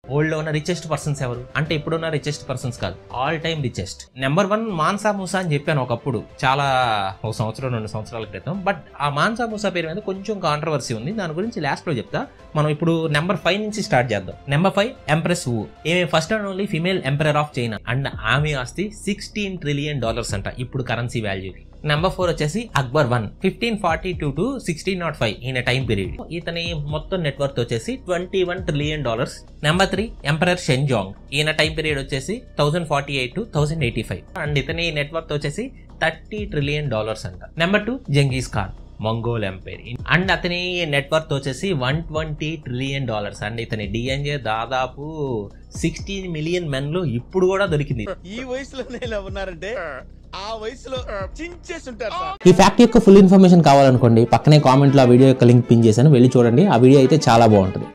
world లో ఉన్న richest persons ఎవరు అంటే ఇప్పుడున్న రిచెస్ట్ పర్సన్స్ కాదు all time richest number one Mansa Musa అని చెప్పాను ఒకప్పుడు చాలా ఒక సంవత్సరం రెండు సంవత్సరాల క్రితం బట్ ఆ మాన్సా మూసా పేరు మీద కొంచెం కాంట్రవర్సీ ఉంది దాని గురించి లాస్ట్ లో చెప్తా మనం ఇప్పుడు నెంబర్ ఫైవ్ నుంచి స్టార్ట్ చేద్దాం నెంబర్ ఫైవ్ ఎంప్రెస్ వు ఈమె first and only female emperor of China అండ్ ఆమె ఆస్తి సిక్స్టీన్ ట్రిలియన్ డాలర్స్ అంట ఇప్పుడు కరెన్సీ వాల్యూ నెంబర్ ఫోర్ వచ్చేసి Akbar one fifteen forty two to sixteen nought five ఈయన టైం పీరియడ్ ఇతని మొత్తం నెట్వర్క్ వచ్చేసి twenty one trillion dollars number three emperor Shenzong ఈయన టైం పీరియడ్ వచ్చేసి thousand forty eight to thousand eighty five and ఇతని network వచ్చేసి thirty trillion dollars అంట number two Genghis Khan Mongol empire and అతని network వచ్చేసి one twenty trillion dollars and ఇతని డిఎన్జే దాదాపు సిక్స్టీన్ మిలియన్ మెన్లు ఇప్పుడు కూడా దొరికింది ఈ వయసులో ఇలా ఉన్నారంటే ఆ వయసులో చించేసి ఉంటారు సార్ ఈ ఫ్యాక్ట్ యొక్క ఫుల్ ఇన్ఫర్మేషన్ కావాలనుకోండి పక్కనే కామెంట్లో ఆ వీడియో యొక్క లింక్ పిన్ చేశాను వెళ్ళి చూడండి ఆ వీడియో అయితే చాలా బాగుంటుంది